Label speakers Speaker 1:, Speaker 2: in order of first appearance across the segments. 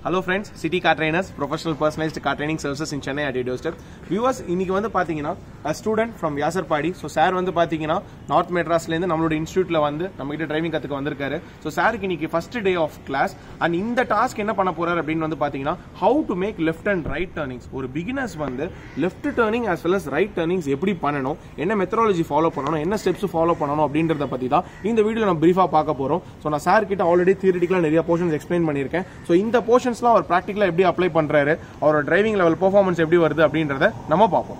Speaker 1: hello friends city car trainers professional personalised car training services in Chennai at doorstep viewers இன்னைக்கு வந்து பார்த்தீங்கன்னா student from Vyasarpadi so sir வந்து பார்த்தீங்கன்னா north மெட்ராஸ்லேருந்து நம்மளோட இன்ஸ்டியூட்டில் வந்து நம்மகிட்ட டிரைவிங் கற்றுக்க வந்திருக்காரு ஸோ சாருக்கு இன்னைக்கு first day of class and இந்த டாஸ்க் என்ன பண்ண போறாரு அப்படின்னு வந்து பார்த்தீங்கன்னா how to make left and right turnings ஒரு பிகினர்ஸ் வந்து left turning as well as right turnings எப்படி பண்ணணும் என்ன மெத்தடாலஜி ஃபாலோ பண்ணணும் என்ன ஸ்டெப்ஸ் ஃபாலோ பண்ணணும் அப்படின்றத பற்றி தான் இந்த வீடியோ நம்ம பிரீஃபாக பார்க்க போகிறோம் ஸோ நான் சார் கிட்ட ஆல்ரெடி தியரிட்டிக்கலாக நிறைய போர்ஷன்ஸ் எக்ஸ்பிளைன் பண்ணியிருக்கேன் ஸோ இந்த போர்ஷன்ஸ்லாம் அவர் ப்ராக்டிக்கலாக எப்படி அப்ளை பண்ணுறாரு அவரோட டிரைவிங் லெவல் பெர்ஃபார்மன்ஸ் எப்படி வருது அப்படின்றத நம்ம பார்ப்போம்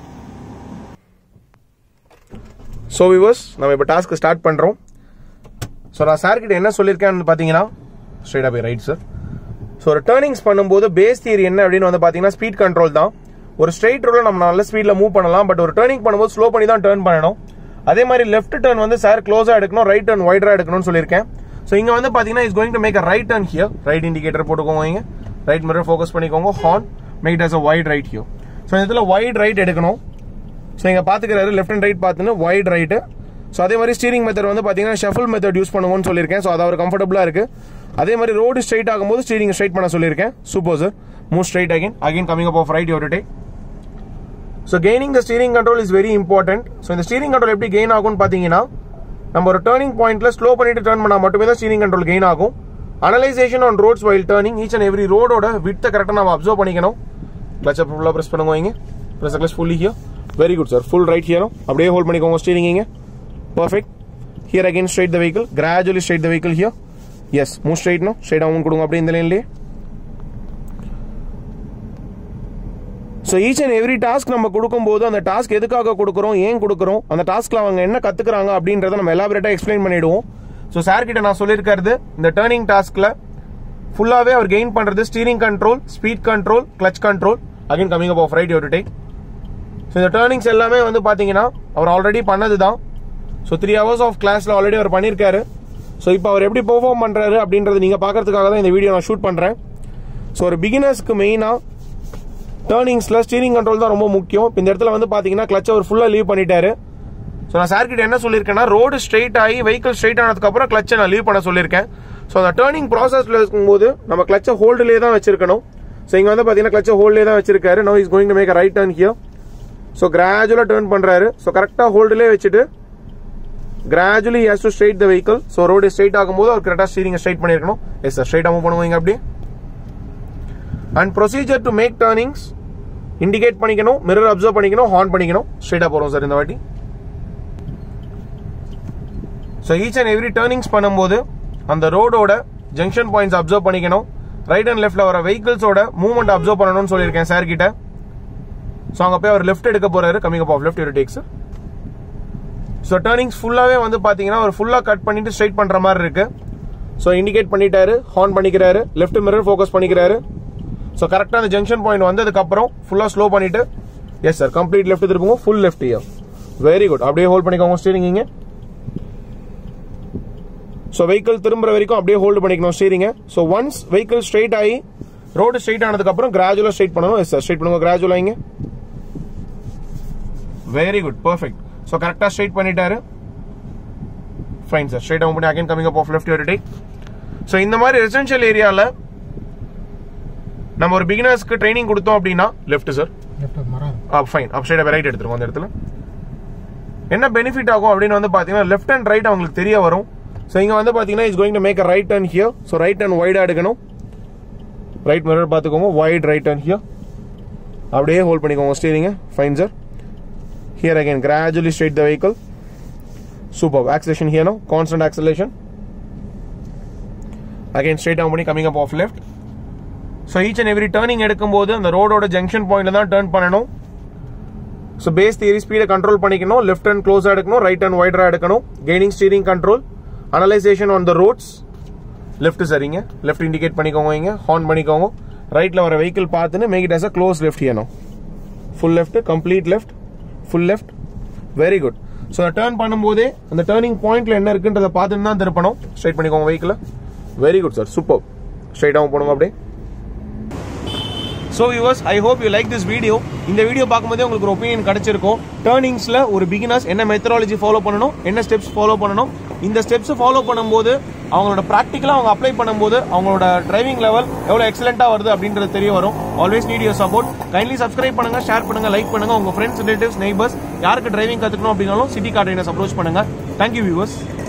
Speaker 1: ஸோ விவர்ஸ் நம்ம இப்போ டாஸ்க்கு ஸ்டார்ட் பண்ணுறோம் ஸோ நான் சார் கிட்ட என்ன சொல்லியிருக்கேன்னு பார்த்தீங்கன்னா ஸ்ட்ரைட்டாக போய் ரைட் சார் ஸோ ஒரு டேர்னிங்ஸ் பண்ணும்போது பேஸ் தியரி என்ன அப்படின்னு வந்து பார்த்தீங்கன்னா ஸ்பீட் கண்ட்ரோல் தான் ஒரு ஸ்ட்ரைட் ரோல நம்ம நல்ல ஸ்பீடில் மூவ் பண்ணலாம் பட் ஒரு டேர்னிங் பண்ணும்போது ஸ்லோ பண்ணி தான் டேர்ன் பண்ணணும் அதே மாதிரி லெஃப்ட் டர்ன் வந்து சார் க்ளோஸாக எடுக்கணும் ரைட் டர்ன் வைடராக எடுக்கணும்னு சொல்லியிருக்கேன் ஸோ இங்கே வந்து பார்த்தீங்கன்னா is going to make a right turn here right indicator போட்டுக்கோங்க இங்க ரைட் மிரர் ஃபோக்கஸ் பண்ணிக்கோங்க horn make it as a wide right here so இதில் வைட் ரைட் எடுக்கணும் ஸோ இங்கே பார்த்துக்கிறாரு லெஃப்ட் அண்ட் ரைட் பார்த்துன்னு வைட் ரைட்டு ஸோ அதே மாதிரி ஸ்டீரிங் மெத்தட் வந்து பார்த்தீங்கன்னா ஷஃபிள் மெத்தட் யூஸ் பண்ணுங்கன்னு சொல்லியிருக்கேன் ஸோ அது அவர் கம்ஃபர்டபுளாக இருக்கு அதே மாதிரி ரோடு ஸ்ட்ரைட் ஆகும்போது ஸ்டீரிங் ஸ்ட்ரைட் பண்ண சொல்லியிருக்கேன் super sir move straight again again coming up of right your day so gaining the steering control is very important so இந்த ஸ்டீரிங் கண்ட்ரோல் எப்படி கெயின் ஆகும்னு பார்த்தீங்கன்னா நம்ம ஒரு டேர்னிங் பாயிண்ட்ல ஸ்லோ பண்ணிட்டு டர்ன் பண்ணால் மட்டுமே தான் ஸ்டீரிங் கண்ட்ரோல் கெயின் ஆகும் analysation on roads while turning each and every ரோடோட வித்தை கரெக்டாக நம்ம அப்சர்வ் பண்ணிக்கணும் கிளச் ஃபுல்லாக ப்ரெஸ் பண்ணுங்க இங்க press clutch fully here very good sir full right ஹியரும் அப்படியே ஹோல்ட் பண்ணிக்கோங்க ஸ்டீரிங் இங்க perfect here again straight the vehicle gradually straight the vehicle here yes move straight no straight amount கொடுங்க அப்படியே இந்த லைன்லேயே so each and every task நம்ம கொடுக்கும்போது அந்த டாஸ்க் எதுக்காக கொடுக்குறோம் ஏன் கொடுக்குறோம் அந்த டாஸ்க்ல அவங்க என்ன கத்துக்கிறாங்க அப்படின்றத நம்ம எலாபரேட்டா எக்ஸ்பிளைன் பண்ணிடுவோம் ஸோ சார் கிட்ட நான் சொல்லியிருக்கிறது இந்த டேர்னிங் டாஸ்க்ல ஃபுல்லாவே அவர் கெயின் பண்றது steering control speed control clutch control again coming up of right your take so இந்த டேர்னிங்ஸ் எல்லாமே வந்து பாத்தீங்கன்னா அவர் ஆல்ரெடி பண்ணது தான் ஸோ த்ரீ ஹவர்ஸ் ஆஃப் கிளாஸ்ல ஆல்ரெடி அவர் பண்ணியிருக்காரு ஸோ இப்போ அவர் எப்படி பெர்ஃபார்ம் பண்றாரு அப்படின்றது நீங்க பார்க்கறதுக்காக தான் இந்த வீடியோ நான் ஷூட் பண்றேன் ஸோ ஒரு பிகினர்ஸ்க்கு மெயினா டேர்னிங்ஸ்ல ஸ்டீரிங் கண்ட்ரோல் தான் ரொம்ப முக்கியம் இப்போ இந்த இடத்துல வந்து பாத்தீங்கன்னா கிளச் அவர் ஃபுல்லா லீவ் பண்ணிட்டாரு ஸோ நான் சார் கிட்ட என்ன சொல்லியிருக்கேன்னா ரோடு ஸ்ட்ரைட் ஆகி வெஹிக்கிள் ஸ்ட்ரைட் ஆனதுக்கு அப்புறம் கிளச்சை நான் லீவ் பண்ண சொல்லியிருக்கேன் ஸோ அந்த டேர்னிங் ப்ராசஸ்ல இருக்கும்போது நம்ம கிளச்சை ஹோல்டுலேயே தான் வச்சிருக்கணும் ஸோ இங்க வந்து பாத்தீங்கன்னா கிளச்சை ஹோல்ட்லேயே தான் வச்சிருக்காரு no is going to make right turn here so கிராஜுவலா டேர்ன் பண்றாரு ஸோ கரெக்டா ஹோல்டுலேயே வச்சுட்டு gradually has to straight the vehicle so road straight ஆகும்போது அவர் கரெக்டாக ஸ்டீரிங் ஸ்ட்ரைட் பண்ணிருக்கணும் எஸ் சார் ஸ்ட்ரைட் மூவ் பண்ணுவீங்க அப்படி and procedure to make turnings indicate பண்ணிக்கணும் மிரர் அப்சர்வ் பண்ணிக்கணும் ஹார்ன் பண்ணிக்கணும் ஸ்ட்ரைட்டா போறோம் சார் இந்த வாட்டி so each and every turnings பண்ணும்போது அந்த ரோடோட ஜங்ஷன் பாயிண்ட்ஸ் அப்சர்வ் பண்ணிக்கணும் ரைட் அண்ட் லெஃப்ட்ல வர வெஹிக்கிள்ஸோட மூவ்மெண்ட் அப்சர்வ் பண்ணணும்னு சொல்லியிருக்கேன் சார் கிட்ட ஸோ அங்கே போய் அவர் லெஃப்ட் எடுக்க போறாரு coming up of left your takes so turnings ஃபுல்லாவே வந்து பாத்தீங்கன்னா அவர் ஃபுல்லா கட் பண்ணிட்டு ஸ்ட்ரைட் பண்ற மாதிரி இருக்கு ஸோ இண்டிகேட் பண்ணிட்டாரு ஹார்ன் பண்ணிக்கிறாரு லெஃப்ட் மிரர் ஃபோக்கஸ் பண்ணிக்கிறாரு ஸோ கரெக்டாக அந்த ஜங்ஷன் பாயிண்ட் வந்ததுக்கு அப்புறம் ஃபுல்லாக ஸ்லோ பண்ணிட்டு எஸ் சார் கம்ப்ளீட் லெஃப்ட் திருப்புங்க full left here very good அப்படியே ஹோல்ட் பண்ணிக்கோங்க ஸ்டீரிங் இங்க ஸோ வெஹிக்கிள் திரும்புற வரைக்கும் அப்படியே ஹோல்டு பண்ணிக்கணும் ஸ்டீரிங்க ஸோ ஒன்ஸ் வெஹிக்கிள் ஸ்ட்ரைட் ஆகி ரோடு ஸ்ட்ரைட் ஆனதுக்கு அப்புறம் கிராஜுவலா ஸ்ட்ரைட் பண்ணணும் எஸ் சார் ஸ்ட்ரைட் பண்ணுங்க கிராஜுவலா இங்க வெரி குட் பர்ஃபெக்ட் ஸோ கரெக்டாக ஸ்ட்ரைட் பண்ணிட்டாரு ஃபைன் சார் ஸ்ட்ரைட் ஆகும் பண்ணி again coming up of left your take so இந்த மாதிரி ரெசிடென்ஷியல் ஏரியாவில் நம்ம ஒரு பிகினர்ஸ்க்கு ட்ரைனிங் கொடுத்தோம் அப்படின்னா left sir fine up side right எடுத்துருவோம் அந்த இடத்துல என்ன பெனிஃபிட் ஆகும் அப்படின்னு வந்து பாத்தீங்கன்னா லெஃப்ட் அண்ட் ரைட் அவங்களுக்கு தெரிய வரும் ஸோ இங்க வந்து பாத்தீங்கன்னா is going to make a right turn here so right turn வைடா எடுக்கணும் ரைட் மிரர் பார்த்துக்கோங்க வைட் ரைட் டர்ன் ஹியர் அப்படியே ஹோல்ட் பண்ணிக்கோங்க ஸ்டீரிங்க fine sir here again gradually straight the vehicle super acceleration here no constant acceleration again straight ஆகும் பண்ணி coming up of left so each and every turning எடுக்கும்போது அந்த ரோடோட junction பாயிண்ட்ல தான் டேர்ன் பண்ணணும் ஸோ பேஸ் தியரி ஸ்பீடை கண்ட்ரோல் பண்ணிக்கணும் லெஃப்ட் அண்ட் க்ளோஸாக எடுக்கணும் ரைட் அண்ட் வைடரா எடுக்கணும் gaining steering control analysation on the roads left சரிங்க லெஃப்ட் இண்டிகேட் பண்ணிக்கோங்க இங்க ஹார்ன் பண்ணிக்கோங்க ரைட்ல வர வெஹிக்கிள் பார்த்துன்னு make it as a close left ஏனும் full left complete left full left very good so turn பண்ணும்போதே அந்த டேர்னிங் பாயிண்ட்ல என்ன இருக்குன்றத பார்த்துன்னு தான் திருப்பணும் ஸ்ட்ரைட் பண்ணிக்கோங்க vehicle very good sir super ஸ்ட்ரைட்டாகவும் போடுங்க அப்படியே so viewers I hope you like this video இந்த வீடியோ பார்க்கும்போதே உங்களுக்கு ஒரு ஒப்பீனியன் கிடைச்சிருக்கும் டேர்னிங்ஸில் ஒரு பிகினர்ஸ் என்ன மெத்தடாலஜி ஃபாலோ பண்ணணும் என்ன ஸ்டெப்ஸ் ஃபாலோ பண்ணணும் இந்த ஸ்டெப்ஸ் ஃபாலோ பண்ணும்போது அவங்களோட ப்ராக்டிக்கலாக அவங்க அப்ளை பண்ணும்போது அவங்களோட டிரைவிங் லெவல் எவ்வளோ எக்ஸலண்ட்டாக வருது அப்படின்றது தெரிய வரும் always need your support kindly subscribe பண்ணுங்க ஷேர் பண்ணுங்க லைக் பண்ணுங்க உங்க ஃப்ரெண்ட்ஸ் ரிலேட்டிவ்ஸ் நெய்பர்ஸ் யாருக்கு டிரைவிங் கற்றுக்கணும் அப்படின்னாலும் சிட்டி கார் ட்ரைனர்ஸ் அப்ரோச் பண்ணுங்க தேங்க்யூ வியூவர்ஸ்